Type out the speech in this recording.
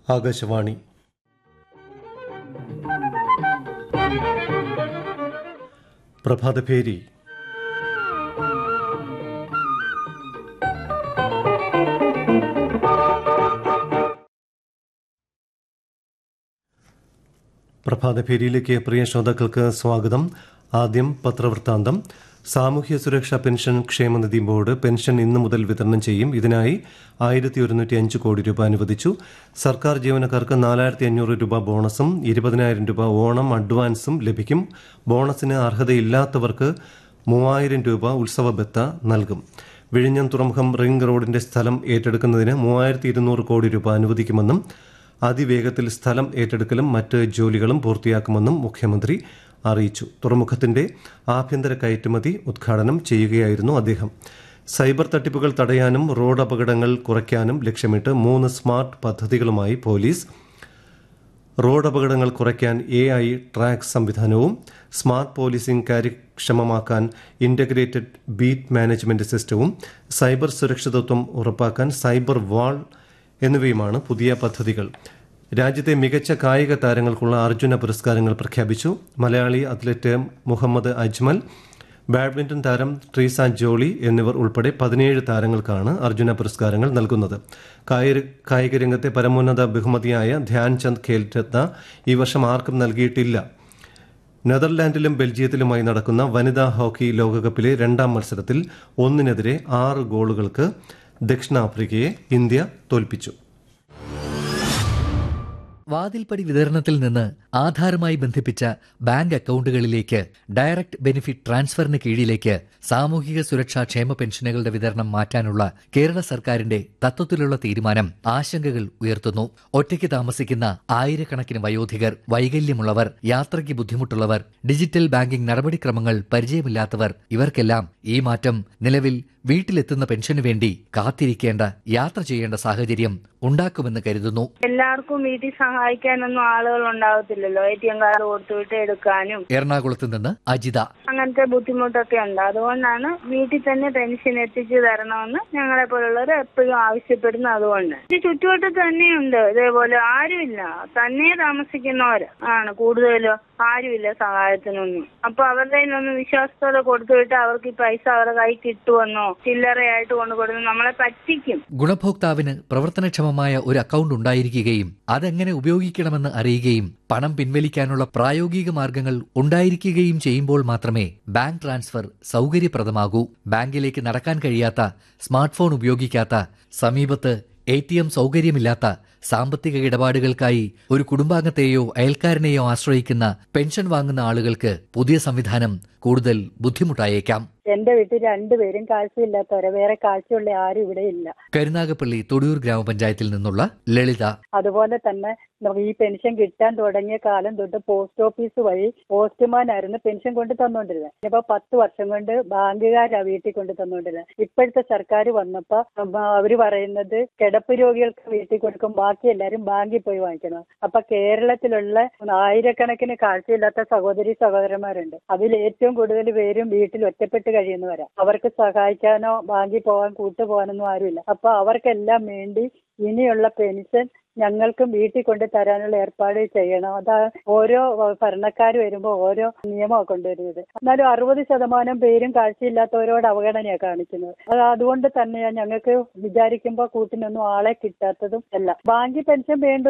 ആകാശവാണി പ്രഭാതഭേരി പ്രഭാതഭേരിയിലേക്ക് പ്രിയ ശ്രോതാക്കൾക്ക് സ്വാഗതം ആദ്യം പത്രവൃത്താന്തം സാമൂഹ്യ സുരക്ഷാ പെൻഷൻ ക്ഷേമനിധി ബോർഡ് പെൻഷൻ ഇന്നു മുതൽ വിതരണം ചെയ്യും ഇതിനായി ആയിരത്തി ഒരുന്നൂറ്റി അഞ്ച് കോടി രൂപ അനുവദിച്ചു സർക്കാർ ജീവനക്കാർക്ക് നാലായിരത്തി അഞ്ഞൂറ് രൂപ ബോണസും ഇരുപതിനായിരം രൂപ ഓണം അഡ്വാൻസും ലഭിക്കും ബോണസിന് അർഹതയില്ലാത്തവർക്ക് മൂവായിരം രൂപ ഉത്സവ ബത്ത നൽകും വിഴിഞ്ഞം തുറമുഖം റിംഗ് റോഡിന്റെ സ്ഥലം ഏറ്റെടുക്കുന്നതിന് മൂവായിരത്തി ഇരുന്നൂറ് കോടി രൂപ അനുവദിക്കുമെന്നും അതിവേഗത്തിൽ സ്ഥലം ഏറ്റെടുക്കലും മറ്റ് ജോലികളും പൂർത്തിയാക്കുമെന്നും മുഖ്യമന്ത്രി അറിയിച്ചു തുറമുഖത്തിന്റെ ആഭ്യന്തര കയറ്റുമതി ഉദ്ഘാടനം ചെയ്യുകയായിരുന്നു അദ്ദേഹം സൈബർ തട്ടിപ്പുകൾ തടയാനും റോഡ് അപകടങ്ങൾ കുറയ്ക്കാനും ലക്ഷ്യമിട്ട് മൂന്ന് സ്മാർട്ട് പദ്ധതികളുമായി പോലീസ് റോഡ് അപകടങ്ങൾ കുറയ്ക്കാൻ എ ഐ ട്രാക്ക് സംവിധാനവും സ്മാർട്ട് പോലീസിംഗ് കാര്യക്ഷമമാക്കാൻ ഇന്റഗ്രേറ്റഡ് ബീറ്റ് മാനേജ്മെന്റ് സിസ്റ്റവും സൈബർ സുരക്ഷിതത്വം ഉറപ്പാക്കാൻ സൈബർ വാൾ എന്നിവയുമാണ് പുതിയ പദ്ധതികൾ രാജ്യത്തെ മികച്ച കായിക താരങ്ങൾക്കുള്ള അർജുന പുരസ്കാരങ്ങൾ പ്രഖ്യാപിച്ചു മലയാളി അത്ലറ്റ് മുഹമ്മദ് അജ്മൽ ബാഡ്മിന്റൺ താരം ട്രീസ ജോളി എന്നിവർ ഉൾപ്പെടെ പതിനേഴ് താരങ്ങൾക്കാണ് അർജുന പുരസ്കാരങ്ങൾ നൽകുന്നത് കായിക കായിക രംഗത്തെ പരമോന്നത ബഹുമതിയായ ധ്യാൻചന്ദ് ഖേൽ രത്ന ഈ വർഷം ആർക്കും നൽകിയിട്ടില്ല നെതർലാൻഡിലും ബെൽജിയത്തിലുമായി നടക്കുന്ന വനിതാ ഹോക്കി ലോകകപ്പിലെ രണ്ടാം മത്സരത്തിൽ ഒന്നിനെതിരെ ആറ് ഗോളുകൾക്ക് ദക്ഷിണാഫ്രിക്കയെ ഇന്ത്യ തോൽപ്പിച്ചു വാതിൽപ്പടി വിതരണത്തിൽ നിന്ന് ആധാറുമായി ബന്ധിപ്പിച്ച ബാങ്ക് അക്കൗണ്ടുകളിലേക്ക് ഡയറക്ട് ബെനിഫിറ്റ് ട്രാൻസ്ഫറിന് കീഴിലേക്ക് സാമൂഹിക സുരക്ഷാ ക്ഷേമ പെൻഷനുകളുടെ വിതരണം മാറ്റാനുള്ള കേരള സർക്കാരിന്റെ തത്വത്തിലുള്ള തീരുമാനം ആശങ്കകൾ ഉയർത്തുന്നു ഒറ്റയ്ക്ക് താമസിക്കുന്ന ആയിരക്കണക്കിന് വയോധികർ വൈകല്യമുള്ളവർ യാത്രയ്ക്ക് ബുദ്ധിമുട്ടുള്ളവർ ഡിജിറ്റൽ ബാങ്കിംഗ് നടപടിക്രമങ്ങൾ പരിചയമില്ലാത്തവർ ഇവർക്കെല്ലാം ഈ മാറ്റം നിലവിൽ വീട്ടിലെത്തുന്ന പെൻഷനു വേണ്ടി കാത്തിരിക്കേണ്ട യാത്ര ചെയ്യേണ്ട സാഹചര്യം ഉണ്ടാക്കുമെന്ന് കരുതുന്നു എല്ലാവർക്കും വീട്ടിൽ സഹായിക്കാനൊന്നും ആളുകൾ ഉണ്ടാവത്തില്ലല്ലോ എ ടി എം കാർഡ് കൊടുത്തുവിട്ട് എടുക്കാനും എറണാകുളത്ത് നിന്ന് അജിത അങ്ങനത്തെ ബുദ്ധിമുട്ടൊക്കെ ഉണ്ട് അതുകൊണ്ടാണ് വീട്ടിൽ തന്നെ പെൻഷൻ എത്തിച്ചു തരണമെന്ന് ഞങ്ങളെ പോലുള്ളവർ എപ്പോഴും ആവശ്യപ്പെടുന്നു അതുകൊണ്ട് ഈ ചുറ്റുവട്ടത്ത് തന്നെയുണ്ട് ഇതേപോലെ ആരുമില്ല തന്നെ താമസിക്കുന്നവർ ആണ് കൂടുതലും ആരുമില്ല സഹായത്തിനൊന്നും അപ്പൊ അവരുടെ കയ്യിലൊന്നും വിശ്വാസത്തോടെ കൊടുത്തുവിട്ട് അവർക്ക് ഈ പൈസ അവരുടെ കൈ കിട്ടുമെന്നോ ചില്ലറയായിട്ട് കൊണ്ടു കൊടുത്ത് നമ്മളെ പറ്റിക്കും ഗുണഭോക്താവിന് പ്രവർത്തനക്ഷമമായ ഒരു അക്കൗണ്ട് ഉണ്ടായിരിക്കുകയും അതെങ്ങനെ ഉപയോഗിക്കണമെന്ന് അറിയുകയും പണം പിൻവലിക്കാനുള്ള പ്രായോഗിക മാർഗങ്ങൾ ഉണ്ടായിരിക്കുകയും ചെയ്യുമ്പോൾ മാത്രമേ ബാങ്ക് ട്രാൻസ്ഫർ സൗകര്യപ്രദമാകൂ ബാങ്കിലേക്ക് നടക്കാൻ കഴിയാത്ത സ്മാർട്ട് ഫോൺ ഉപയോഗിക്കാത്ത സമീപത്ത് എ ടി എം സൗകര്യമില്ലാത്ത സാമ്പത്തിക ഇടപാടുകൾക്കായി ഒരു കുടുംബാംഗത്തെയോ അയൽക്കാരനെയോ ആശ്രയിക്കുന്ന പെൻഷൻ വാങ്ങുന്ന ആളുകൾക്ക് പുതിയ സംവിധാനം കൂടുതൽ ബുദ്ധിമുട്ടായേക്കാം എന്റെ വീട്ടിൽ രണ്ടുപേരും കാഴ്ചയില്ലാത്തവരെ വേറെ കാഴ്ചയുള്ള ആരും ഇവിടെ ഇല്ല കരുനാഗപ്പള്ളി തൊടിയൂർ ഗ്രാമപഞ്ചായത്തിൽ നിന്നുള്ള ലളിത അതുപോലെ തന്നെ നമുക്ക് ഈ പെൻഷൻ കിട്ടാൻ തുടങ്ങിയ കാലം തൊട്ട് പോസ്റ്റ് ഓഫീസ് വഴി പോസ്റ്റ്മാനായിരുന്നു പെൻഷൻ കൊണ്ട് തന്നുകൊണ്ടിരുന്നത് ഇപ്പൊ പത്ത് വർഷം കൊണ്ട് ബാങ്കുകാരാ വീട്ടിൽ കൊണ്ട് തന്നുകൊണ്ടിരുന്നത് ഇപ്പോഴത്തെ സർക്കാർ വന്നപ്പോ ഉം, അവര് പറയുന്നത് കിടപ്പ് രോഗികൾക്ക് വീട്ടിൽ കൊടുക്കും ബാക്കി എല്ലാരും ബാങ്കിൽ പോയി വാങ്ങിക്കണം അപ്പൊ കേരളത്തിലുള്ള ആയിരക്കണക്കിന് കാഴ്ചയില്ലാത്ത സഹോദരി സഹോദരന്മാരുണ്ട് അതിൽ ഏറ്റവും കൂടുതൽ പേരും വീട്ടിൽ ഒറ്റപ്പെട്ട് കഴിയുന്നവരാ അവർക്ക് സഹായിക്കാനോ ബാങ്കിൽ പോകാൻ കൂട്ടുപോകാനൊന്നും ആരുമില്ല അപ്പൊ അവർക്കെല്ലാം വേണ്ടി ഇനിയുള്ള പെൻഷൻ ഞങ്ങൾക്കും വീട്ടിൽ കൊണ്ട് തരാനുള്ള ഏർപ്പാട് ചെയ്യണം അതാ ഓരോ ഭരണക്കാർ വരുമ്പോൾ ഓരോ നിയമമാണ് കൊണ്ടുവരുന്നത് എന്നാലും അറുപത് ശതമാനം പേരും കാഴ്ചയില്ലാത്തവരോട് അവഗണനയാണ് കാണിക്കുന്നത് അത് അതുകൊണ്ട് തന്നെയാണ് ഞങ്ങൾക്ക് വിചാരിക്കുമ്പോൾ കൂട്ടിനൊന്നും ആളെ കിട്ടാത്തതും അല്ല ബാങ്കിൽ പെൻഷൻ വേണ്ട